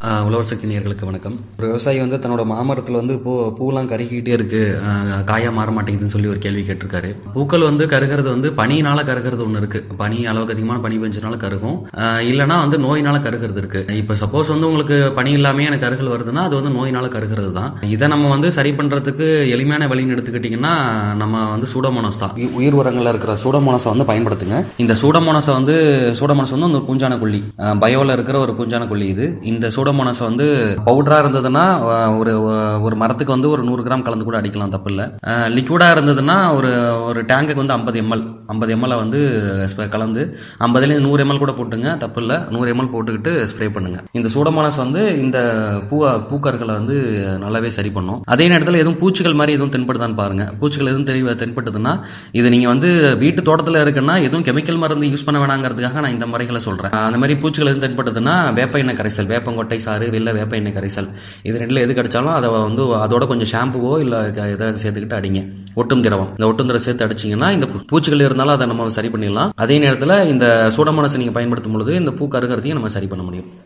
ஆஹ் உழவர் சக்தி நேயர்களுக்கு வணக்கம் ஒரு விவசாயி வந்து தன்னோட மாமரத்தில் வந்து பூ பூலாம் கருகிக்கிட்டே இருக்கு ஆஹ் காயா மாற மாட்டேங்குதுன்னு சொல்லி ஒரு கேள்வி கேட்டிருக்காரு பூக்கள் வந்து கருகிறது வந்து பனியினால கருகிறது ஒன்று இருக்கு பனி அளவுக்கு அதிகமான பனி பெஞ்சனால கருகும் ஆஹ் இல்லைன்னா வந்து நோயினால கருகிறது இருக்கு இப்போ சப்போஸ் வந்து உங்களுக்கு பனி இல்லாமே எனக்கு கருகள் வருதுன்னா அது வந்து நோயினால கருகிறது தான் இதை நம்ம வந்து சரி பண்றதுக்கு எளிமையான வழின்னு எடுத்துக்கிட்டிங்கன்னா நம்ம வந்து சூடோமோனஸ் தான் உ- உயிர் உரங்கள்ல இருக்கிற சூடோமோனஸை வந்து பயன்படுத்துங்க இந்த சூடோமோனஸை வந்து சூடோமோனஸ் வந்து ஒரு பூஞ்சான கொல்லி அஹ் பயோல இருக்கிற ஒரு பூஞ்சான கொல்லி இது இந்த சூடோமோனஸ் வந்து பவுடரா இருந்ததுன்னா அஹ் ஒரு ஒரு மரத்துக்கு வந்து ஒரு நூறு கிராம் கலந்து கூட அடிக்கலாம் தப்பு இல்லை லிக்விடா இருந்ததுன்னா ஒரு ஒரு டேங்குக்கு வந்து ஐம்பது எம்எல் ஐம்பது எம்எல் வந்து ஸ்ப்ரே கலந்து ஐம்பதுலேருந்து நூறு எம்எல் கூட போட்டுங்க தப்பு இல்லை நூறு எம்எல் போட்டுக்கிட்டு ஸ்ப்ரே பண்ணுங்க இந்த சூடோமோனஸ் வந்து இந்த பூ பூக்கர்களை வந்து நல்லாவே சரி பண்ணும் அதே நேரத்தில் எதுவும் பூச்சிகள் மாதிரி எதுவும் தென்படுதான்னு பாருங்க பூச்சிகள் எதுவும் தெரி தென்பட்டதுன்னா இது நீங்க வந்து வீட்டு தோட்டத்தில் இருக்குன்னா எதுவும் கெமிக்கல் மருந்து யூஸ் பண்ண வேணாங்கிறதுக்காக நான் இந்த முறைகளை சொல்றேன் அந்த மாதிரி பூச்சிகள் எதுவும் தென்பட்டதுன்னா வேப்ப எண்ணெய் கரைசல் வேப்பங்கொட்டை சாறு வெள்ளை வேப்ப எண்ணெய் கரைசல் இது ரெண்டுல எது கிடைச்சாலும் அதை வந்து அதோட கொஞ்சம் ஷாம்புவோ இல்லை ஏதாவது சேர்த்துக்கிட்டு அடிங்க ஒட்டும் திரவம் இந்த ஒட்டும் திரவம் சேர்த்து அடிச்சீங்கன்னா இந்த பூ- பூச்சிகள் இருந்தாலும் அதை நம்ம சரி பண்ணிடலாம் அதே நேரத்தில் இந்த சூடமானசை நீங்க பயன்படுத்தும் பொழுது இந்த பூ கருகிறதையும் நம்ம சரி பண்ண முடியும்